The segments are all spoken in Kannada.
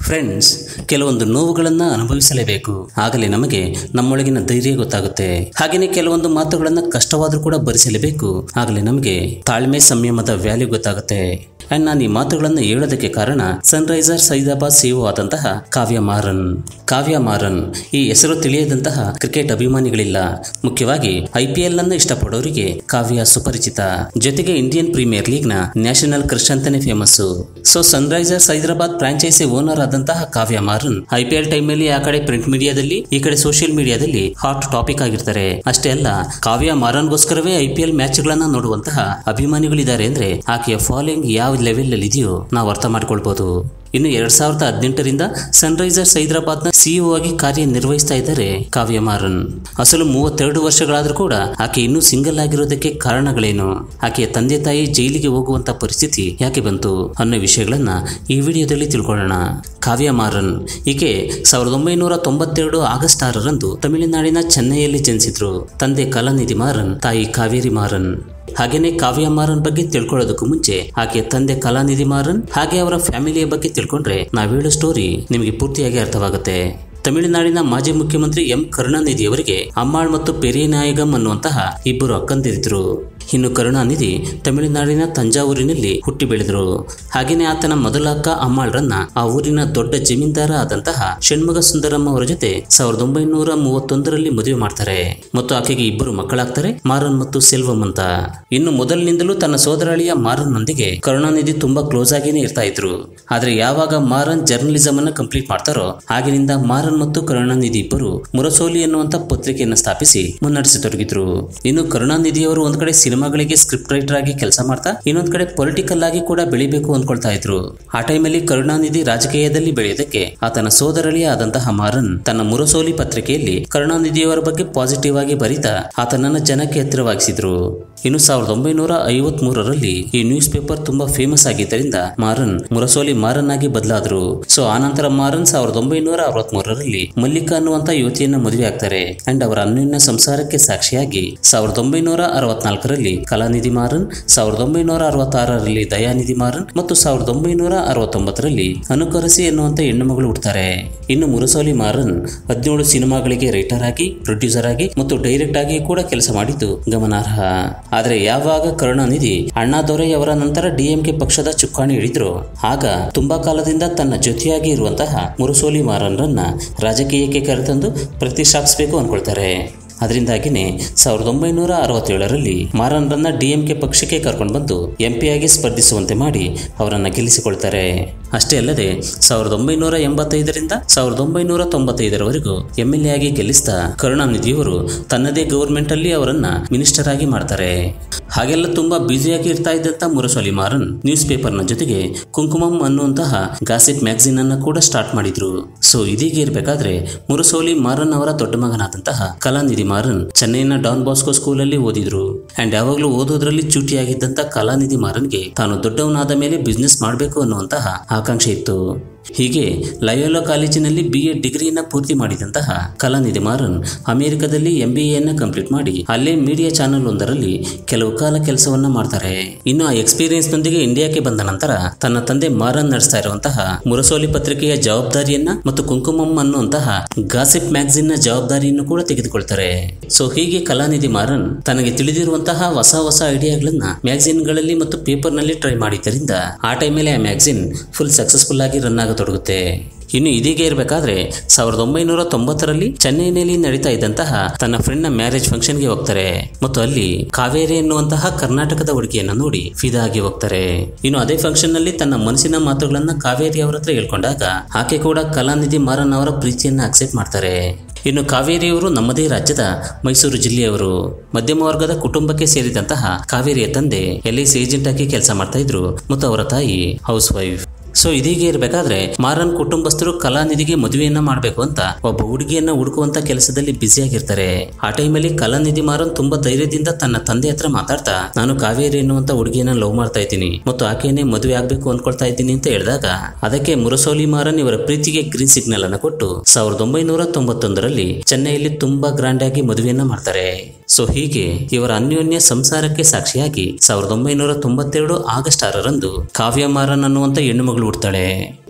ಫ್ರೆಂಡ್ಸ್ ಕೆಲವೊಂದು ನೋವುಗಳನ್ನು ಅನುಭವಿಸಲೇಬೇಕು ಆಗಲೇ ನಮಗೆ ನಮ್ಮೊಳಗಿನ ಧೈರ್ಯ ಗೊತ್ತಾಗುತ್ತೆ ಹಾಗೆಯೇ ಕೆಲವೊಂದು ಮಾತುಗಳನ್ನು ಕಷ್ಟವಾದರೂ ಕೂಡ ಭರಿಸಲೇಬೇಕು ಆಗಲೇ ನಮಗೆ ತಾಳ್ಮೆ ಸಂಯಮದ ವ್ಯಾಲ್ಯೂ ಗೊತ್ತಾಗುತ್ತೆ ಅಂಡ್ ನಾನು ಈ ಮಾತುಗಳನ್ನು ಹೇಳೋದಕ್ಕೆ ಕಾರಣ ಸನ್ರೈಸರ್ಸ್ ಹೈದರಾಬಾದ್ ಸಿಇಒ ಆದಂತಹ ಕಾವ್ಯ ಮಾರನ್ ಕಾವ್ಯ ಮಾರನ್ ಈ ಹೆಸರು ತಿಳಿಯದಂತಹ ಕ್ರಿಕೆಟ್ ಅಭಿಮಾನಿಗಳಿಲ್ಲ ಮುಖ್ಯವಾಗಿ ಐ ಪಿ ಎಲ್ ಅನ್ನು ಇಷ್ಟಪಡೋರಿಗೆ ಕಾವ್ಯ ಸುಪರಿಚಿತ ಜೊತೆಗೆ ಇಂಡಿಯನ್ ಪ್ರೀಮಿಯರ್ ಲೀಗ್ ನ ನ್ಯಾಷನಲ್ ಕ್ರಶ್ ಅಂತಾನೆ famous so Sunrisers Hyderabad franchise owner ಆದಂತಹ Kavya Maran I P L ಟೈಮಲ್ಲಿ ಆ ಕಡೆ ಪ್ರಿಂಟ್ ಮೀಡಿಯಾದಲ್ಲಿ ಈ ಕಡೆ ಸೋಷಿಯಲ್ ಮೀಡಿಯಾದಲ್ಲಿ ಹಾಟ್ ಟಾಪಿಕ್ ಆಗಿರ್ತಾರೆ ಅಷ್ಟೇ ಅಲ್ಲ ಕಾವ್ಯ ಮಾರನ್ಗೋಸ್ಕರವೇ ಐ ಪಿ ಎಲ್ ಮ್ಯಾಚ್ ಗಳನ್ನ ನೋಡುವಂತಹ ಅಭಿಮಾನಿಗಳಿದ್ದಾರೆ ಅಂದ್ರೆ ಆಕೆಯ ಫಾಲೋಯಿಂಗ್ ಯಾವ ಲೆವೆಲ್ ಅಲ್ಲಿ ಇದೆಯೋ ನಾವು ಅರ್ಥ ಮಾಡ್ಕೊಳ್ಬಹುದು ಇನ್ನು ಎರಡ್ ಸಾವಿರದ ಹದಿನೆಂಟರಿಂದ ಸನ್ರೈಸರ್ಸ್ ಹೈದರಾಬಾದ್ ನ ಸಿಇಒ ಆಗಿ ಕಾರ್ಯನಿರ್ವಹಿಸ್ತಾ ಇದ್ದಾರೆ ಕಾವ್ಯ ಮಾರನ್ ಅಸಲು ಮೂವತ್ತೆರಡು ವರ್ಷಗಳಾದ್ರೂ ಕೂಡ ಆಕೆ ಇನ್ನೂ ಸಿಂಗಲ್ ಆಗಿರೋದಕ್ಕೆ ಕಾರಣಗಳೇನು ಆಕೆಯ ತಂದೆ ತಾಯಿ ಜೈಲಿಗೆ ಹೋಗುವಂತ ಪರಿಸ್ಥಿತಿ ಯಾಕೆ ಬಂತು ಅನ್ನೋ ವಿಷಯಗಳನ್ನ ಈ ವಿಡಿಯೋದಲ್ಲಿ ತಿಳ್ಕೊಳ್ಳೋಣ ಕಾವ್ಯ ಮಾರನ್ ಈಕೆ ಸಾವಿರದ ಒಂಬೈನೂರ ತೊಂಬತ್ತೆರಡು ಆಗಸ್ಟ್ ಆರರಂದು ತಮಿಳುನಾಡಿನ ಚೆನ್ನೈಯಲ್ಲಿ ಜನಿಸಿದ್ರು ತಂದೆ ಕಲಾನಿಧಿ ಮಾರನ್ ತಾಯಿ ಕಾವೇರಿ ಮಾರನ್ ಹಾಗೇನೆ ಕಾವ್ಯ ಮಾರನ್ ಬಗ್ಗೆ ತಿಳ್ಕೊಳ್ಳೋದಕ್ಕೂ ಮುಂಚೆ ಆಕೆಯ ತಂದೆ ಕಲಾನಿಧಿ ಮಾರನ್ ಹಾಗೆ ಅವರ ಫ್ಯಾಮಿಲಿಯ ಬಗ್ಗೆ ತಿಳ್ಕೊಂಡ್ರೆ ನಾವ್ ಹೇಳೋ ಸ್ಟೋರಿ ನಿಮಗೆ ಪೂರ್ತಿಯಾಗಿ ಅರ್ಥವಾಗುತ್ತೆ ತಮಿಳುನಾಡಿನ ಮಾಜಿ ಮುಖ್ಯಮಂತ್ರಿ ಎಂ ಕರುಣಾನಿಧಿ ಅವರಿಗೆ ಅಮ್ಮಾಳ್ ಮತ್ತು ಪೆರಿಯನಾಯಗಂ ಅನ್ನುವಂತಹ ಇಬ್ಬರು ಅಕ್ಕಂದಿರಿದ್ರು ಇನ್ನು ಕರುಣಾನಿಧಿ ತಮಿಳುನಾಡಿನ ತಂಜಾವೂರಿನಲ್ಲಿ ಹುಟ್ಟಿ ಬೆಳೆದರು ಹಾಗೇನೆ ಆತನ ಮೊದಲ ಅಕ್ಕ ಅಮ್ಮಾಳ್ರನ್ನ ಆ ಊರಿನ ದೊಡ್ಡ ಜಮೀನ್ದಾರ ಆದಂತಹ ಷಣ್ಮುಗ ಸುಂದರಮ್ಮ ಅವರ ಜೊತೆ ಸಾವಿರದ ಒಂಬೈನೂರ ಮೂವತ್ತೊಂದರಲ್ಲಿ ಮದುವೆ ಮಾಡ್ತಾರೆ ಮತ್ತು ಆಕೆಗೆ ಇಬ್ಬರು ಮಕ್ಕಳಾಗ್ತಾರೆ ಮಾರನ್ ಮತ್ತು ಸೆಲ್ವಂ ಅಂತ ಇನ್ನು ಮೊದಲಿನಿಂದಲೂ ತನ್ನ ಸೋದರಳಿಯ ಮಾರನ್ನೊಂದಿಗೆ ಕರುಣಾನಿಧಿ ತುಂಬಾ ಕ್ಲೋಸ್ ಆಗೇನೆ ಇರ್ತಾ ಇದ್ರು ಆದ್ರೆ ಯಾವಾಗ ಮಾರನ್ ಜರ್ನಲಿಸಂ ಅನ್ನ ಕಂಪ್ಲೀಟ್ ಮಾಡ್ತಾರೋ ಆಗಿನಿಂದ ಮಾರನ್ ಮತ್ತು ಕರುಣಾನಿಧಿ ಇಬ್ಬರು ಮುರಸೋಲಿ ಎನ್ನುವಂತ ಪತ್ರಿಕೆಯನ್ನು ಸ್ಥಾಪಿಸಿ ಮುನ್ನಡೆಸತೊಡಗಿದ್ರು ಇನ್ನು ಕರುಣಾನಿಧಿ ಅವರು ಒಂದ್ ಕಡೆ ಸಿನಿಮಾಗಳಿಗೆ ಸ್ಕ್ರಿಪ್ಟ್ ರೈಟರ್ ಆಗಿ ಕೆಲಸ ಮಾಡ್ತಾ ಇನ್ನೊಂದ್ ಕಡೆ ಪೊಲಿಟಿಕಲ್ ಆಗಿ ಕೂಡ ಬೆಳಿಬೇಕು ಅಂದ್ಕೊಳ್ತಾ ಇದ್ರು ಆ ಟೈಮಲ್ಲಿ ಕರುಣಾನಿಧಿ ರಾಜಕೀಯದಲ್ಲಿ ಬೆಳೆಯೋದಕ್ಕೆ ಆತನ ಸೋದರಳಿಯ ಆದಂತಹ ಮಾರನ್ ತನ್ನ ಮುರಸೋಲಿ ಪತ್ರಿಕೆಯಲ್ಲಿ ಕರುಣಾನಿಧಿಯವರ ಬಗ್ಗೆ ಪಾಸಿಟಿವ್ ಆಗಿ ಬರೀತಾ ಆತನನ್ನ ಜನಕ್ಕೆ ಹತ್ತಿರವಾಗಿಸಿದ್ರು ಇನ್ನು ಸಾವಿರದ ಒಂಬೈನೂರ ಐವತ್ ಮೂರರಲ್ಲಿ ಈ ನ್ಯೂಸ್ ಪೇಪರ್ ತುಂಬಾ ಫೇಮಸ್ ಆಗಿದ್ದರಿಂದ ಮಾರನ್ ಮುರಸೋಲಿ ಮಾರನ್ ಆಗಿ ಬದಲಾದ್ರು ಸೊ ಆನಂತರ ಮಾರನ್ ಸಾವಿರದ ಒಂಬೈನೂರ ಅರವತ್ ಮೂರರಲ್ಲಿ ಮಲ್ಲಿಕಾ ಅನ್ನುವಂತ ಯುವತಿಯನ್ನ ಮದುವೆ ಆಗ್ತಾರೆ ಅಂಡ್ ಅವರ ಅನ್ಯೋನ್ಯ ಸಂಸಾರಕ್ಕೆ ಸಾಕ್ಷಿಯಾಗಿ ಸಾವಿರದ ಒಂಬೈನೂರ ಅರವತ್ನಾಲ್ಕರಲ್ಲಿ ಕಲಾನಿಧಿ ಮಾರನ್ ಸಾವಿರದ ಒಂಬೈನೂರ ಅರವತ್ತಾರರಲ್ಲಿ ದಯಾನಿಧಿ ಮಾರನ್ ಮತ್ತು ಸಾವಿರದ ಒಂಬೈನೂರ ಅರವತ್ತೊಂಬತ್ತರಲ್ಲಿ ಅನುಕರಸಿ ಎನ್ನುವಂತ ಹೆಣ್ಣು ಮಗಳು ಹುಡ್ತಾರೆ ಇನ್ನು ಮುರಸೋಲಿ ಮಾರನ್ ಹದಿನೇಳು ಸಿನಿಮಾಗಳಿಗೆ ರೈಟರ್ ಆಗಿ ಪ್ರೊಡ್ಯೂಸರ್ ಆಗಿ ಮತ್ತು ಡೈರೆಕ್ಟ್ ಆಗಿ ಕೂಡ ಕೆಲಸ ಮಾಡಿದ್ದು ಗಮನಾರ್ಹ ಆದ್ರೆ ಯಾವಾಗ ಕರುಣಾನಿಧಿ ಅಣ್ಣಾದೊರೈ ಅವರ ನಂತರ ಡಿಎಂಕೆ ಪಕ್ಷದ ಚುಕ್ಕಾಣಿ ಹಿಡಿದ್ರು ಆಗ ತುಂಬಾ ಕಾಲದಿಂದ ತನ್ನ ಜೊತೆಯಾಗಿ ಇರುವಂತಹ ಮುರಸೋಲಿ ಮಾರನ್ರನ್ನ ರಾಜಕೀಯಕ್ಕೆ ಕರೆತಂದು ಪ್ರತಿಷ್ಠಾಪಿಸಬೇಕು ಅನ್ಕೊಳ್ತಾರೆ ಅದರಿಂದಾಗಿನೇ ಸಾವಿರದ ಒಂಬೈನೂರ ಅರವತ್ತೇಳರಲ್ಲಿ ಮಾರನ್ರನ್ನ ಡಿಎಂಕೆ ಪಕ್ಷಕ್ಕೆ ಕರ್ಕೊಂಡು ಬಂದು ಎಂಪಿಯಾಗಿ ಸ್ಪರ್ಧಿಸುವಂತೆ ಮಾಡಿ ಅವರನ್ನ ಗೆಲ್ಲಿಸಿಕೊಳ್ತಾರೆ ಅಷ್ಟೇ ಅಲ್ಲದೆ ಸಾವಿರದ ಒಂಬೈನೂರ ಎಂಬತ್ತೈದರಿಂದ ಸಾವಿರದ ಒಂಬೈನೂರ ತೊಂಬತ್ತೈದರವರೆಗೂ ಎಂ ಎಲ್ ಎ ಆಗಿ ಗೆಲ್ಲಿಸ್ತಾ ಕರುಣಾನಿಧಿಯವರು ತನ್ನದೇ ಗವರ್ಮೆಂಟ್ ಅಲ್ಲಿ ಅವರನ್ನ ಮಿನಿಸ್ಟರ್ ಆಗಿ ಮಾಡ್ತಾರೆ ಹಾಗೆಲ್ಲ ತುಂಬಾ ಬ್ಯುಸಿಯಾಗಿ ಇರ್ತಾ ಇದ್ದಂತ ಮುರಸೋಲಿ ಮಾರನ್ ನ್ಯೂಸ್ ಪೇಪರ್ನ ಜೊತೆಗೆ ಕುಂಕುಮಂ ಅನ್ನುವಂತಹ ಗಾಸಿಪ್ ಮ್ಯಾಗಝಿನ್ ಅನ್ನ ಕೂಡ ಸ್ಟಾರ್ಟ್ ಮಾಡಿದ್ರು ಸೊ ಇದೀಗ ಇರಬೇಕಾದ್ರೆ ಮುರಸೋಲಿ ಮಾರನ್ ಅವರ ದೊಡ್ಡ ಮಗನಾದಂತಹ ಕಲಾನಿಧಿ ಮಾರನ್ ಚೆನ್ನೈನ ಡಾನ್ ಬಾಸ್ಕೋ ಸ್ಕೂಲಲ್ಲಿ ಓದಿದ್ರು ಅಂಡ್ ಯಾವಾಗಲೂ ಓದೋದ್ರಲ್ಲಿ ಚೂಟಿಯಾಗಿದ್ದಂತ ಕಲಾನಿಧಿ ಮಾರನ್ಗೆ ತಾನು ದೊಡ್ಡವನಾದ ಮೇಲೆ ಬಿಸ್ನೆಸ್ ಮಾಡಬೇಕು ಅನ್ನುವಂತಹ ಆಕಾಂಕ್ಷೆ ಇತ್ತು ಹೀಗೆ ಲಯೋಲಾ ಕಾಲೇಜಿನಲ್ಲಿ ಬಿ ಎ ಡಿಗ್ರಿಯನ್ನ ಪೂರ್ತಿ ಮಾಡಿದಂತಹ ಕಲಾನಿಧಿ ಮಾರನ್ ಅಮೆರಿಕದಲ್ಲಿ ಎಂ ಬಿ ಎನ್ನ ಕಂಪ್ಲೀಟ್ ಮಾಡಿ ಅಲ್ಲೇ ಮೀಡಿಯಾ ಚಾನೆಲ್ ಒಂದರಲ್ಲಿ ಕೆಲವು ಕಾಲ ಕೆಲಸವನ್ನ ಮಾಡ್ತಾರೆ ಇನ್ನು ಆ ಎಕ್ಸ್ಪೀರಿಯನ್ಸ್ ನೊಂದಿಗೆ ಇಂಡಿಯಾಕ್ಕೆ ಬಂದ ನಂತರ ತನ್ನ ತಂದೆ ಮಾರನ್ ನಡೆಸ್ತಾ ಇರುವಂತಹ ಮುರಸೋಲಿ ಪತ್ರಿಕೆಯ ಜವಾಬ್ದಾರಿಯನ್ನ ಮತ್ತು ಕುಂಕುಮಂ ಅನ್ನುವಂತಹ ಗಾಸಿಪ್ ಮ್ಯಾಗಝಿನ್ ನ ಜವಾಬ್ದಾರಿಯನ್ನು ಕೂಡ ತೆಗೆದುಕೊಳ್ತಾರೆ ಸೊ ಹೀಗೆ ಕಲಾನಿಧಿ ಮಾರನ್ ತನಗೆ ತಿಳಿದಿರುವಂತಹ ಹೊಸ ಹೊಸ ಐಡಿಯಾಗಳನ್ನ ಮ್ಯಾಗಝಿನ್ಗಳಲ್ಲಿ ಮತ್ತು ಪೇಪರ್ ನಲ್ಲಿ ಟ್ರೈ ಮಾಡಿದ್ದರಿಂದ ಆ ಟೈಮಲ್ಲಿ ಆ ಮ್ಯಾಗಝಿನ್ ಫುಲ್ ಸಕ್ಸಸ್ಫುಲ್ ಆಗಿ ರನ್ ಆಗತೊಡಗುತ್ತೆ ಇನ್ನು ಇದೀಗ ಇರಬೇಕಾದ್ರೆ ಸಾವಿರದ ಒಂಬೈನೂರ ತೊಂಬತ್ತರಲ್ಲಿ ಚೆನ್ನೈನಲ್ಲಿ ನಡೀತಾ ಇದ್ದಂತಹ ತನ್ನ ಫ್ರೆಂಡ್ ನ ಮ್ಯಾರೇಜ್ ಫಂಕ್ಷನ್ಗೆ ಹೋಗ್ತಾರೆ ಮತ್ತು ಅಲ್ಲಿ ಕಾವೇರಿ ಎನ್ನುವಂತಹ ಕರ್ನಾಟಕದ ಹುಡುಗಿಯನ್ನ ನೋಡಿ ಫಿದಾ ಆಗಿ ಹೋಗ್ತಾರೆ ಇನ್ನು ಅದೇ ಫಂಕ್ಷನ್ ನಲ್ಲಿ ತನ್ನ ಮನಸ್ಸಿನ ಮಾತುಗಳನ್ನ ಕಾವೇರಿ ಅವರ ಹತ್ರ ಹೇಳ್ಕೊಂಡಾಗ ಆಕೆ ಕೂಡ ಕಲಾನಿಧಿ ಮಾರನ್ ಅವರ ಪ್ರೀತಿಯನ್ನ ಅಕ್ಸೆಪ್ಟ್ ಮಾಡ್ತಾರೆ ಇನ್ನು ಕಾವೇರಿಯವರು ನಮ್ಮದೇ ರಾಜ್ಯದ ಮೈಸೂರು ಜಿಲ್ಲೆಯವರು ಮಧ್ಯಮ ವರ್ಗದ ಕುಟುಂಬಕ್ಕೆ ಸೇರಿದಂತಹ ಕಾವೇರಿಯ ತಂದೆ ಎಲ್ ಐ ಸಿ ಏಜೆಂಟ್ ಆಗಿ ಕೆಲಸ ಮಾಡ್ತಾ ಇದ್ರು ಮತ್ತು ಅವರ ತಾಯಿ ಹೌಸ್ ವೈಫ್ ಸೊ ಇದೀಗ ಇರಬೇಕಾದ್ರೆ ಮಾರನ್ ಕುಟುಂಬಸ್ಥರು ಕಲಾನಿಧಿಗೆ ಮದುವೆಯನ್ನ ಮಾಡಬೇಕು ಅಂತ ಒಬ್ಬ ಹುಡುಗಿಯನ್ನ ಹುಡುಕುವಂತ ಕೆಲಸದಲ್ಲಿ ಬ್ಯುಸಿಯಾಗಿರ್ತಾರೆ ಆ ಟೈಮಲ್ಲಿ ಕಲಾನಿಧಿ ಮಾರನ್ ತುಂಬಾ ಧೈರ್ಯದಿಂದ ತನ್ನ ತಂದೆ ಹತ್ರ ಮಾತಾಡ್ತಾ ನಾನು ಕಾವೇರಿ ಎನ್ನುವಂತ ಹುಡುಗಿಯನ್ನ ಲವ್ ಮಾಡ್ತಾ ಇದ್ದೀನಿ ಮತ್ತು ಆಕೆಯನ್ನೇ ಮದುವೆ ಆಗ್ಬೇಕು ಅನ್ಕೊಳ್ತಾ ಇದ್ದೀನಿ ಅಂತ ಹೇಳಿದಾಗ ಅದಕ್ಕೆ ಮುರಸೋಲಿ ಮಾರನ್ ಇವರ ಪ್ರೀತಿಗೆ ಗ್ರೀನ್ ಸಿಗ್ನಲ್ ಅನ್ನ ಕೊಟ್ಟು ಸಾವಿರದ ಒಂಬೈನೂರ ತೊಂಬತ್ತೊಂದರಲ್ಲಿ ಚೆನ್ನೈಯಲ್ಲಿ ತುಂಬಾ ಗ್ರಾಂಡ್ ಆಗಿ ಮದುವೆಯನ್ನ ಮಾಡ್ತಾರೆ ಸೊ ಹೀಗೆ ಇವರ ಅನ್ಯೋನ್ಯ ಸಂಸಾರಕ್ಕೆ ಸಾಕ್ಷಿಯಾಗಿ ಸಾವಿರದ ಒಂಬೈನೂರ ತೊಂಬತ್ತೆರಡು ಆಗಸ್ಟ್ ಆರರಂದು ಕಾವ್ಯ ಮಾರನ್ ಅನ್ನುವಂತ ಹೆಣ್ಣು ಮಗಳು ಹುಡ್ತಾಳೆ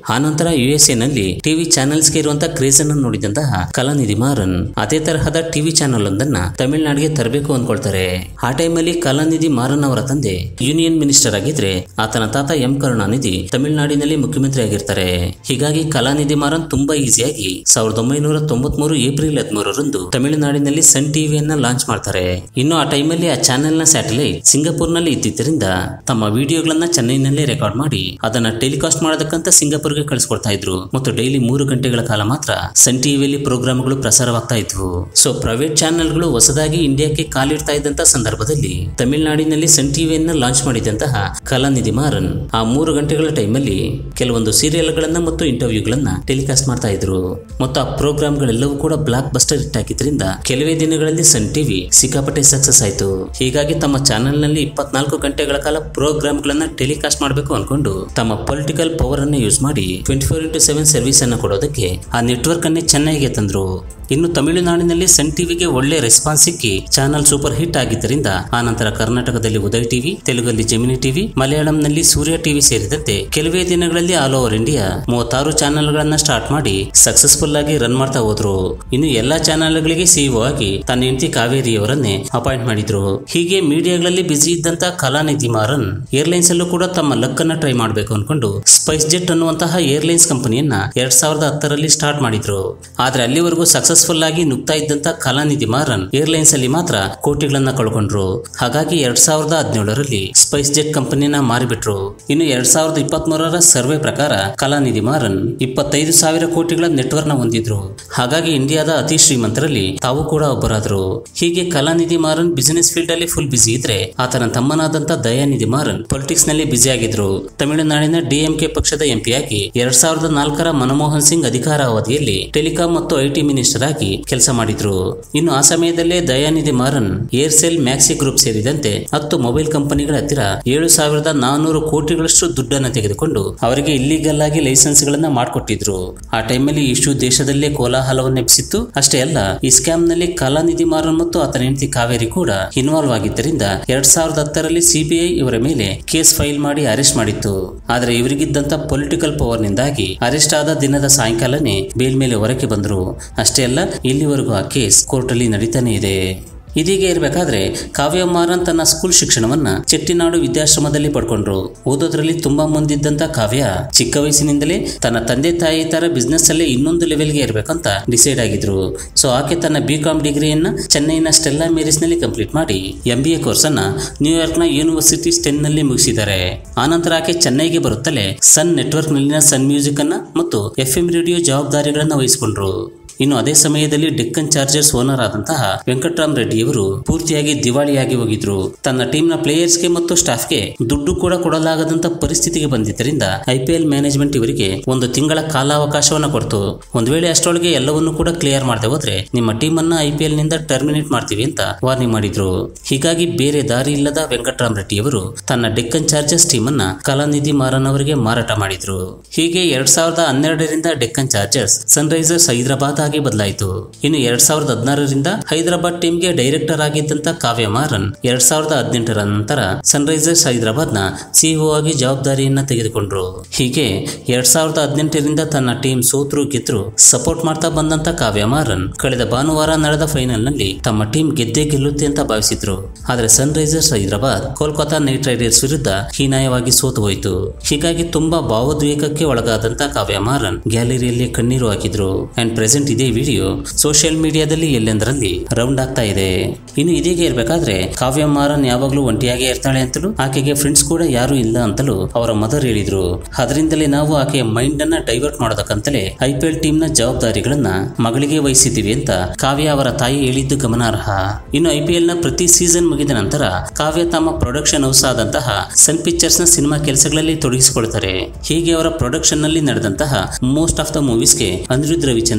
ಆನಂತರ ಯು ಎಸ್ ಎ ನಲ್ಲಿ ಟಿವಿ ಚಾನೆಲ್ಸ್ಗೆ ಇರುವಂತಹ ಕ್ರೇಜ್ ಅನ್ನು ನೋಡಿದಂತಹ ಕಲಾನಿಧಿ ಮಾರನ್ ಅದೇ ತರಹದ ಟಿವಿ ಚಾನೆಲ್ ಒಂದನ್ನ ತಮಿಳುನಾಡಿಗೆ ತರಬೇಕು ಅನ್ಕೊಳ್ತಾರೆ ಆ ಟೈಮಲ್ಲಿ ಕಲಾನಿಧಿ ಮಾರನ್ ಅವರ ತಂದೆ ಯೂನಿಯನ್ ಮಿನಿಸ್ಟರ್ ಆಗಿದ್ರೆ ಆತನ ತಾತ ಎಂ ಕರುಣಾನಿಧಿ ತಮಿಳುನಾಡಿನಲ್ಲಿ ಮುಖ್ಯಮಂತ್ರಿ ಆಗಿರ್ತಾರೆ ಹೀಗಾಗಿ ಕಲಾನಿಧಿ ಮಾರನ್ ತುಂಬಾ ಈಸಿಯಾಗಿ ಸಾವಿರದ ಒಂಬೈನೂರ ತೊಂಬತ್ಮೂರು ಏಪ್ರಿಲ್ ಹದಿಮೂರರಂದು ತಮಿಳುನಾಡಿನಲ್ಲಿ ಸನ್ ಟಿವಿಯನ್ನ ಲಾಂಚ್ ಮಾಡ್ತಾರೆ ಇನ್ನು ಆ ಟೈಮಲ್ಲಿ ಆ ಚಾನೆಲ್ ನ ಸ್ಯಾಟಲೈಟ್ ಸಿಂಗಾಪುರ್ನಲ್ಲಿ ಇದ್ದಿದ್ದರಿಂದ ತಮ್ಮ ವಿಡಿಯೋಗಳನ್ನ ಚೆನ್ನೈನಲ್ಲೇ ರೆಕಾರ್ಡ್ ಮಾಡಿ ಅದನ್ನ ಟೆಲಿಕಾಸ್ಟ್ ಮಾಡೋದಕ್ಕಂತ ಸಿಂಗಾಪುರ್ಗೆ ಕಳಿಸ್ಕೊಡ್ತಾ ಇದ್ರು ಮತ್ತು ಡೈಲಿ ಮೂರು ಗಂಟೆಗಳ ಕಾಲ ಮಾತ್ರ ಸನ್ ಟಿವಿಯಲ್ಲಿ ಪ್ರೋಗ್ರಾಮ್ಗಳು ಪ್ರಸಾರವಾಗ್ತಾ ಇದ್ವು ಸೊ ಪ್ರೈವೇಟ್ ಚಾನೆಲ್ಗಳು ಹೊಸದಾಗಿ ಇಂಡಿಯಾಕ್ಕೆ ಕಾಲಿಡ್ತಾ ಇದ್ದಂತ ಸಂದರ್ಭದಲ್ಲಿ ತಮಿಳುನಾಡಿನಲ್ಲಿ ಸನ್ ಟಿವಿಯನ್ನ ಲಾಂಚ್ ಮಾಡಿದಂತಹ ಕಲಾನಿಧಿ ಮಾರನ್ ಆ ಮೂರು ಗಂಟೆಗಳ ಟೈಮಲ್ಲಿ ಕೆಲವೊಂದು ಸೀರಿಯಲ್ಗಳನ್ನ ಮತ್ತು ಇಂಟರ್ವ್ಯೂಗಳನ್ನ ಟೆಲಿಕಾಸ್ಟ್ ಮಾಡ್ತಾ ಇದ್ರು ಮತ್ತು ಆ ಪ್ರೋಗ್ರಾಮ್ಗಳೆಲ್ಲವೂ ಕೂಡ ಬ್ಲಾಕ್ ಬಸ್ಟರ್ ಹಿಟ್ ಹಾಕಿದ್ರಿಂದ ಕೆಲವೇ ದಿನಗಳಲ್ಲಿ ಸನ್ ಟಿವಿ ಸಿಕ್ಕಾಪಟ್ಟೆ ಸಕ್ಸಸ್ ಆಯ್ತು ಹೀಗಾಗಿ ತಮ್ಮ ಚಾನೆಲ್ ನಲ್ಲಿ ಇಪ್ಪತ್ನಾಲ್ಕು ಗಂಟೆಗಳ ಕಾಲ ಪ್ರೋಗ್ರಾಮ್ಗಳನ್ನ ಟೆಲಿಕಾಸ್ಟ್ ಮಾಡಬೇಕು ಅನ್ಕೊಂಡು ತಮ್ಮ ಪೊಲಿಟಿಕಲ್ ಪವರ್ ಅನ್ನು ಯೂಸ್ ಮಾಡಿ twenty four into seven service ಅನ್ನು ಕೊಡೋದಕ್ಕೆ ಆ ನೆಟ್ವರ್ಕ್ ಅನ್ನೇ ಚೆನ್ನೈಗೆ ತಂದ್ರು ಇನ್ನು ತಮಿಳುನಾಡಿನಲ್ಲಿ ಸನ್ ಟಿವಿಗೆ ಒಳ್ಳೆ ರೆಸ್ಪಾನ್ಸ್ ಸಿಕ್ಕಿ ಚಾನಲ್ ಸೂಪರ್ ಹಿಟ್ ಆಗಿದ್ದರಿಂದ ಆನಂತರ ಕರ್ನಾಟಕದಲ್ಲಿ ಉದಯ್ ಟಿವಿ ತೆಲುಗಲ್ಲಿ ಜೆಮಿನಿ ಟಿವಿ ಮಲಯಾಳಂನಲ್ಲಿ ಸೂರ್ಯ ಟಿವಿ ಸೇರಿದಂತೆ ಕೆಲವೇ ದಿನಗಳಲ್ಲಿ ಆಲ್ ಓವರ್ ಇಂಡಿಯಾ ಮೂವತ್ತಾರು ಚಾನೆಲ್ಗಳನ್ನ ಸ್ಟಾರ್ಟ್ ಮಾಡಿ ಸಕ್ಸಸ್ಫುಲ್ ಆಗಿ ರನ್ ಮಾಡ್ತಾ ಹೋದ್ರು ಇನ್ನು ಎಲ್ಲಾ ಚಾನೆಲ್ಗಳಿಗೆ ಸಿಇಒ ಆಗಿ ತನ್ನ ಹೆಂಡತಿ ಕಾವೇರಿಯವರನ್ನೇ ಅಪಾಯಿಂಟ್ ಮಾಡಿದ್ರು ಹೀಗೆ ಮೀಡಿಯಾಗಳಲ್ಲಿ ಬ್ಯುಸಿ ಇದ್ದಂತ ಕಲಾನಿಧಿ ಮಾರನ್ ಏರ್ಲೈನ್ಸ್ ಅಲ್ಲೂ ಕೂಡ ತಮ್ಮ ಲಕ್ ಅನ್ನ ಟ್ರೈ ಮಾಡಬೇಕು ಅನ್ಕೊಂಡು ಸ್ಪೈಸ್ ಜೆಟ್ ಅನ್ನುವಂತಹ ಏರ್ಲೈನ್ಸ್ ಕಂಪನಿಯನ್ನ ಎರಡ್ ಸಾವಿರದ ಹತ್ತರಲ್ಲಿ ಸ್ಟಾರ್ಟ್ ಮಾಡಿದ್ರು ಆದ್ರೆ ಅಲ್ಲಿವರೆಗೂ ಸಕ್ಸಸ್ಫುಲ್ ಆಗಿ ನುಗ್ತಾ ಇದ್ದಂತ ಕಲಾನಿಧಿ ಮಾರನ್ ಏರ್ಲೈನ್ಸ್ ಅಲ್ಲಿ ಮಾತ್ರ ಕೋಟಿಗಳನ್ನ ಕಳ್ಕೊಂಡ್ರು ಹಾಗಾಗಿ ಎರಡ್ ಸಾವಿರದ ಹದಿನೇಳರಲ್ಲಿ ಸ್ಪೈಸ್ ಜೆಟ್ ಕಂಪನಿನ ಮಾರಿಬಿಟ್ರು ಇನ್ನು ಎರಡ್ ಸಾವಿರದ ಇಪ್ಪತ್ತ್ ಮೂರರ ಸರ್ವೆ ಪ್ರಕಾರ ಕಲಾನಿಧಿ ಮಾರನ್ ಇಪ್ಪತ್ತೈದು ಸಾವಿರ ಕೋಟಿಗಳ ನೆಟ್ವರ್ಕ್ ನ ಹೊಂದಿದ್ರು ಹಾಗಾಗಿ ಇಂಡಿಯಾದ ಅತಿ ಶ್ರೀಮಂತರಲ್ಲಿ ತಾವು ಕೂಡ ಒಬ್ಬರಾದ್ರು ಹೀಗೆ ಕಲಾನಿಧಿ ಮಾರನ್ ಬಿಸಿನೆಸ್ ಫೀಲ್ಡ್ ಅಲ್ಲಿ ಫುಲ್ ಬಿಸಿ ಇದ್ರೆ ಆತನ ತಮ್ಮನಾದಂತ ದಯಾನಿಧಿ ಮಾರನ್ ಪೊಲಿಟಿಕ್ಸ್ ನಲ್ಲಿ ಬಿಸಿ ಆಗಿದ್ರು ತಮಿಳುನಾಡಿನ ಡಿಎಂಕೆ ಪಕ್ಷದ ಎಂಪಿಯಾಗಿ ಎರಡ್ ಸಾವಿರದ ನಾಲ್ಕರ ಮನಮೋಹನ್ ಸಿಂಗ್ ಅಧಿಕಾರ ಅವಧಿಯಲ್ಲಿ ಟೆಲಿಕಾಂ ಮತ್ತು ಐಟಿ ಮಿನಿಸ್ಟರ್ ಆಗಿ ಕೆಲಸ ಮಾಡಿದ್ರು ಇನ್ನು ಆ ಸಮಯದಲ್ಲೇ Dayanidhi Maran Aircel Maxis group ಸೇರಿದಂತೆ ಹತ್ತು ಮೊಬೈಲ್ ಕಂಪನಿಗಳ ಹತ್ತಿರ ಏಳು ಸಾವಿರದ ನಾನೂರು ಕೋಟಿಗಳಷ್ಟು ದುಡ್ಡನ್ನು ತೆಗೆದುಕೊಂಡು ಅವರಿಗೆ ಇಲ್ಲಿಗಲ್ ಆಗಿ ಲೈಸೆನ್ಸ್ ಗಳನ್ನ ಮಾಡಿಕೊಟ್ಟಿದ್ರು ಆ ಟೈಮಲ್ಲಿ ಇಷ್ಟು ದೇಶದಲ್ಲೇ ಕೋಲಾಹಲವನ್ನು ಎಬ್ಸಿತ್ತು ಅಷ್ಟೇ ಅಲ್ಲ ಈ ಸ್ಕ್ಯಾಮ್ ನಲ್ಲಿ ಕಲಾನಿಧಿ ಮಾರನ್ ಮತ್ತು ಆತನ ಹೆಂಡತಿ ಕಾವೇರಿ ಕೂಡ ಇನ್ವಾಲ್ವ್ ಆಗಿದ್ದರಿಂದ ಎರಡ್ ಸಾವಿರದ ಹತ್ತರಲ್ಲಿ ಸಿಬಿಐ ಇವರ ಮೇಲೆ ಕೇಸ್ ಫೈಲ್ ಮಾಡಿ ಅರೆಸ್ಟ್ ಮಾಡಿತ್ತು ಆದ್ರೆ ಇವರಿಗಿದ್ದಂತ ಪೊಲಿಟಿಕಲ್ ಪವರ್ ನಿಂದಾಗಿ ಅರೆಸ್ಟ್ ಆದ ದಿನದ ಸಾಯಂಕಾಲನೇ ಬೇಲ್ ಮೇಲೆ ಹೊರಕ್ಕೆ ಬಂದ್ರು ಅಷ್ಟೇ ಅಲ್ಲ ಇಲ್ಲಿವರೆಗೂ ಆ ಕೇಸ್ ಕೋರ್ಟಲ್ಲಿ ನಡೀತಾನೆ ಇದೆ ಇದೀಗ ಇರಬೇಕಾದ್ರೆ ಕಾವ್ಯ ಮಾರನ್ ತನ್ನ ಸ್ಕೂಲ್ ಶಿಕ್ಷಣವನ್ನ ಚೆಟ್ಟಿನಾಡು ವಿದ್ಯಾಶ್ರಮದಲ್ಲಿ ಪಡ್ಕೊಂಡ್ರು ಓದೋದ್ರಲ್ಲಿ ತುಂಬಾ ಮುಂದಿದ್ದಂತ ಕಾವ್ಯ ಚಿಕ್ಕ ವಯಸ್ಸಿನಿಂದಲೇ ತನ್ನ ತಂದೆ ತಾಯಿ ತರ ಬಿಸ್ನೆಸ್ ಅಲ್ಲೇ ಇನ್ನೊಂದು ಲೆವೆಲ್ಗೆ ಇರಬೇಕಂತ ಡಿಸೈಡ್ ಆಗಿದ್ರು ಸೊ ಆಕೆ ತನ್ನ ಬಿ ಕಾಮ್ ಡಿಗ್ರಿಯನ್ನ ಚೆನ್ನೈನ ಸ್ಟೆಲ್ಲಾ ಮೇರಿಸ್ ನಲ್ಲಿ ಕಂಪ್ಲೀಟ್ ಮಾಡಿ ಎಂ ಬಿ ಎ ಕೋರ್ಸ್ ಅನ್ನ ನ್ಯೂಯಾರ್ಕ್ನ ಯೂನಿವರ್ಸಿಟಿ ಸ್ಟೆನ್ ನಲ್ಲಿ ಮುಗಿಸಿದ್ದಾರೆ ಆನಂತರ ಆಕೆ ಚೆನ್ನೈಗೆ ಬರುತ್ತಲೇ ಸನ್ ನೆಟ್ವರ್ಕ್ ನಲ್ಲಿನ ಸನ್ ಮ್ಯೂಸಿಕ್ ಅನ್ನ ಮತ್ತು ಎಫ್ ಎಂ ರೇಡಿಯೋ ಜವಾಬ್ದಾರಿಗಳನ್ನ ವಹಿಸಿಕೊಂಡ್ರು ಇನ್ನು ಅದೇ ಸಮಯದಲ್ಲಿ ಡೆಕ್ಕನ್ ಚಾರ್ಜರ್ಸ್ ಓನರ್ ಆದಂತಹ ವೆಂಕಟರಾಮ್ ರೆಡ್ಡಿಯವರು ಪೂರ್ತಿಯಾಗಿ ದಿವಾಳಿಯಾಗಿ ಹೋಗಿದ್ರು ತನ್ನ ಟೀಮ್ನ ಪ್ಲೇಯರ್ಸ್ಗೆ ಮತ್ತು ಸ್ಟಾಫ್ಗೆ ದುಡ್ಡು ಕೂಡ ಕೊಡಲಾಗದಂತ ಪರಿಸ್ಥಿತಿಗೆ ಬಂದಿದ್ದರಿಂದ ಐಪಿಎಲ್ ಮ್ಯಾನೇಜ್ಮೆಂಟ್ ಇವರಿಗೆ ಒಂದು ತಿಂಗಳ ಕಾಲಾವಕಾಶವನ್ನ ಕೊಡ್ತು ಒಂದ್ ವೇಳೆ ಅಷ್ಟರೊಳಗೆ ಎಲ್ಲವನ್ನೂ ಕೂಡ ಕ್ಲಿಯರ್ ಮಾಡದೆ ಹೋದ್ರೆ ನಿಮ್ಮ ಟೀಮ್ ಅನ್ನ ಐಪಿಎಲ್ ನಿಂದ ಟರ್ಮಿನೇಟ್ ಮಾಡ್ತೀವಿ ಅಂತ ವಾರ್ನಿಂಗ್ ಮಾಡಿದ್ರು ಹೀಗಾಗಿ ಬೇರೆ ದಾರಿ ಇಲ್ಲದ ವೆಂಕಟರಾಮ್ ರೆಡ್ಡಿಯವರು ತನ್ನ ಡೆಕ್ಕನ್ ಚಾರ್ಜರ್ಸ್ ಟೀಮ್ ಅನ್ನ ಕಲಾನಿಧಿ ಮಾರನ್ ಅವರಿಗೆ ಮಾರಾಟ ಮಾಡಿದ್ರು ಹೀಗೆ ಎರಡ್ ಸಾವಿರದ ಹನ್ನೆರಡರಿಂದ ಡೆಕ್ಕನ್ ಚಾರ್ಜರ್ಸ್ ಸನ್ರೈಸರ್ಸ್ ಹೈದರಾಬಾದ್ ಆಗಿ ಬದಲಾಯಿತು ಇನ್ನು ಎರಡ್ ಸಾವಿರದ ಹದಿನಾರರಿಂದ ಹೈದರಾಬಾದ್ ಟೀಮ್ಗೆ ಡೈರೆಕ್ಟರ್ ಆಗಿದ್ದಂತ ಕಾವ್ಯ ಮಾರನ್ ಎರಡ್ ಸಾವಿರದ ಹದಿನೆಂಟರ ನಂತರ ಸನ್ರೈಸರ್ಸ್ ಹೈದರಾಬಾದ್ ನ ಸಿಇಒ ಆಗಿ ಜವಾಬ್ದಾರಿಯನ್ನ ತೆಗೆದುಕೊಂಡ್ರು ಹೀಗೆ ಎರಡ್ ಸಾವಿರದ ಹದಿನೆಂಟರಿಂದ ತನ್ನ ಟೀಮ್ ಸೋತ್ರು ಗೆದ್ರು ಸಪೋರ್ಟ್ ಮಾಡ್ತಾ ಬಂದಂತ ಕಾವ್ಯ ಮಾರನ್ ಕಳೆದ ಭಾನುವಾರ ನಡೆದ ಫೈನಲ್ ನಲ್ಲಿ ತಮ್ಮ ಟೀಮ್ ಗೆದ್ದೇ ಗೆಲ್ಲುತ್ತೆ ಅಂತ ಭಾವಿಸಿದ್ರು ಆದ್ರೆ Sunrisers Hyderabad Kolkata Knight Riders ವಿರುದ್ಧ ಹೀನಾಯವಾಗಿ ಸೋತು ಹೋಯಿತು ಹೀಗಾಗಿ ತುಂಬಾ ಭಾವೋದ್ವೇಗಕ್ಕೆ ಒಳಗಾದಂತ ಕಾವ್ಯ ಮಾರನ್ ಗ್ಯಾಲರಿಯಲ್ಲಿ ಕಣ್ಣೀರು ಹಾಕಿದ್ರು ಅಂಡ್ ಪ್ರೆಸೆಂಟ್ ಇದೇ ವಿಡಿಯೋ ಸೋಷಿಯಲ್ ಮೀಡಿಯಾದಲ್ಲಿ ಎಲ್ಲೆಂದರಲ್ಲಿ ರೌಂಡ್ ಆಗ್ತಾ ಇದೆ ಇನ್ನು ಇದೀಗ ಇರಬೇಕಾದ್ರೆ ಕಾವ್ಯ ಮಾರನ್ ಯಾವಾಗಲೂ ಒಂಟಿಯಾಗೇ ಇರ್ತಾಳೆ ಅಂತಲೂ ಆಕೆಗೆ ಫ್ರೆಂಡ್ಸ್ ಕೂಡ ಯಾರು ಇಲ್ಲ ಅಂತಲೂ ಅವರ ಮದರ್ ಹೇಳಿದ್ರು ಅದರಿಂದಲೇ ನಾವು ಆಕೆಯ ಮೈಂಡ್ ಅನ್ನ ಡೈವರ್ಟ್ ಮಾಡೋದಕ್ಕಂತಲೇ ಐಪಿಎಲ್ ಟೀಮ್ ನ ಜವಾಬ್ದಾರಿಗಳನ್ನ ಮಗಳಿಗೆ ವಹಿಸಿದ್ದೀವಿ ಅಂತ ಕಾವ್ಯ ಅವರ ತಾಯಿ ಹೇಳಿದ್ದು ಗಮನಾರ್ಹ ಇನ್ನು ಐಪಿಎಲ್ ನ ಪ್ರತಿ ಸೀಸನ್ ಮುಗಿದ ನಂತರ ಕಾವ್ಯ ತಮ್ಮ ಪ್ರೊಡಕ್ಷನ್ ಹೌಸ್ ಆದಂತಹ ಸನ್ ಪಿಕ್ಚರ್ಸ್ ನ ಸಿನಿಮಾ ಕೆಲಸಗಳಲ್ಲಿ ತೊಡಗಿಸಿಕೊಳ್ತಾರೆ ಹೀಗೆ ಅವರ ಪ್ರೊಡಕ್ಷನ್ ನಲ್ಲಿ ನಡೆದಂತಹ ಮೋಸ್ಟ್ ಆಫ್ ದ ಮೂವೀಸ್ಗೆ ಅನಿರುದ್ಧ್ ರವಿಚಂದ್ರನ್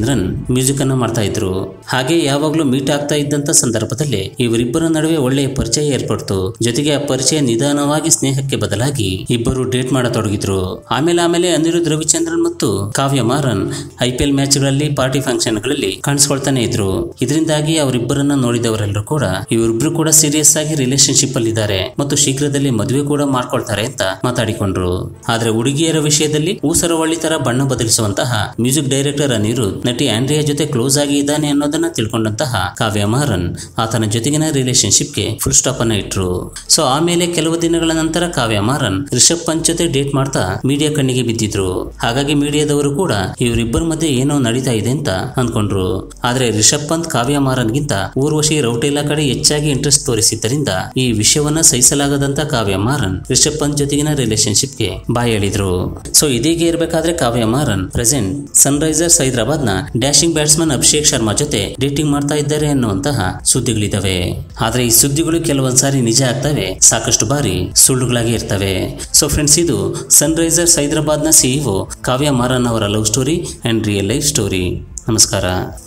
ಮ್ಯೂಸಿಕ್ ಅನ್ನ ಮಾಡ್ತಾ ಇದ್ರು ಹಾಗೆ ಯಾವಾಗ್ಲೂ ಮೀಟ್ ಆಗ್ತಾ ಇದ್ದಂತ ಸಂದರ್ಭದಲ್ಲಿ ಇವರಿಬ್ಬರ ನಡುವೆ ಒಳ್ಳೆಯ ಪರಿಚಯ ಏರ್ಪಡ್ತು ಜೊತೆಗೆ ಆ ಪರಿಚಯ ನಿಧಾನವಾಗಿ ಸ್ನೇಹಕ್ಕೆ ಬದಲಾಗಿ ಇಬ್ಬರು ಡೇಟ್ ಮಾಡತೊಡಗಿದ್ರು ಆಮೇಲೆ ಆಮೇಲೆ ಅನಿರುದ್ಧ ರವಿಚಂದ್ರನ್ ಮತ್ತು Kavya Maran I P L ಮ್ಯಾಚ್ಗಳಲ್ಲಿ ಪಾರ್ಟಿ ಫಂಕ್ಷನ್ ಗಳಲ್ಲಿ ಕಾಣಿಸ್ಕೊಳ್ತಾನೆ ಇದ್ರು ಇದರಿಂದಾಗಿ ಅವರಿಬ್ಬರನ್ನ ನೋಡಿದವರೆಲ್ಲರೂ ಕೂಡ ಇವರಿಬ್ರು ಕೂಡ ಸೀರಿಯಸ್ ಆಗಿ ರಿಲೇಶನ್ಶಿಪ್ ಅಲ್ಲಿ ಇದ್ದಾರೆ ಮತ್ತು ಶೀಘ್ರದಲ್ಲಿ ಮದುವೆ ಕೂಡ ಮಾಡ್ಕೊಳ್ತಾರೆ ಅಂತ ಮಾತಾಡಿಕೊಂಡ್ರು ಆದ್ರೆ ಹುಡುಗಿಯರ ವಿಷಯದಲ್ಲಿ ಊಸರವಳ್ಳಿ ತರ ಬಣ್ಣ ಬದಲಿಸುವಂತಹ ಮ್ಯೂಸಿಕ್ ಡೈರೆಕ್ಟರ್ ಅನಿರುದ್ಧ್ ನಟಿ ಆಂಡ್ರಿಯಾ ಜೊತೆ ಕ್ಲೋಸ್ ಆಗಿ ಇದ್ದಾನೆ ಅನ್ನೋದನ್ನ ತಿಳ್ಕೊಂಡಂತಹ ಕಾವ್ಯ ಮಾರನ್ ಆತನ ಜೊತೆಗಿನ ರಿಲೇಶನ್ಶಿಪ್ಗೆ ಫುಲ್ ಸ್ಟಾಪ್ ಅನ್ನ ಇಟ್ರು ಸೊ ಆಮೇಲೆ ಕೆಲವು ದಿನಗಳ ನಂತರ ಕಾವ್ಯ ಮಾರನ್ ರಿಷಬ್ ಪಂತ್ ಜೊತೆ ಡೇಟ್ ಮಾಡ್ತಾ ಮೀಡಿಯಾ ಕಣ್ಣಿಗೆ ಬಿದ್ದಿದ್ರು ಹಾಗಾಗಿ ಮೀಡಿಯಾದವರು ಕೂಡ ಇವರಿಬ್ಬರ ಮಧ್ಯೆ ಏನೋ ನಡೀತಾ ಇದೆ ಅಂತ ಅನ್ಕೊಂಡ್ರು ಆದ್ರೆ ರಿಷಬ್ ಪಂತ್ ಕಾವ್ಯ ಮಾರನ್ಗಿಂತ ಊರ್ವಶಿ ರೌಟೇಲಾ ಕಡೆ ಹೆಚ್ಚಾಗಿ ಇಂಟ್ರೆಸ್ಟ್ ತೋರಿಸಿದ್ದರಿಂದ ಈ ವಿಷಯವನ್ನ ಸಹಿಸಲಾಗದಂತ ಕಾವ್ಯ ಮಾರನ್ ರಿಷಬ್ ಪಂತ್ ಜೊತೆಗಿನ ರಿಲೇಶನ್ಶಿಪ್ಗೆ ಬಾಯ್ ಹೇಳಿದ್ರು ಸೊ ಇದೀಗೆ ಇರಬೇಕಾದ್ರೆ ಕಾವ್ಯ ಮಾರನ್ ಪ್ರೆಸೆಂಟ್ ಸನ್ರೈಸರ್ಸ್ ಹೈದರಾಬಾದ್ ನ ಡ್ಯಾಶಿಂಗ್ ಬ್ಯಾಟ್ಸ್ಮನ್ ಅಭಿಷೇಕ್ ಶರ್ಮಾ ಜೊತೆ ಡೇಟಿಂಗ್ ಮಾಡ್ತಾ ಇದ್ದಾರೆ ಅನ್ನುವಂತಹ ಸುದ್ದಿಗಳಿದಾವೆ ಆದ್ರೆ ಈ ಸುದ್ದಿಗಳು ಕೆಲವೊಂದ್ಸಾರಿ ನಿಜ ಆಗ್ತವೆ ಸಾಕಷ್ಟು ಬಾರಿ ಸುಳ್ಳುಗಳಾಗಿ ಇರ್ತವೆ ಸೊ ಫ್ರೆಂಡ್ಸ್ ಇದು ಸನ್ರೈಸರ್ಸ್ ಹೈದರಾಬಾದ್ನ ಸಿಇಒ ಕಾವ್ಯ ಮಾರನ್ ಅವರ love story and real life story ನಮಸ್ಕಾರ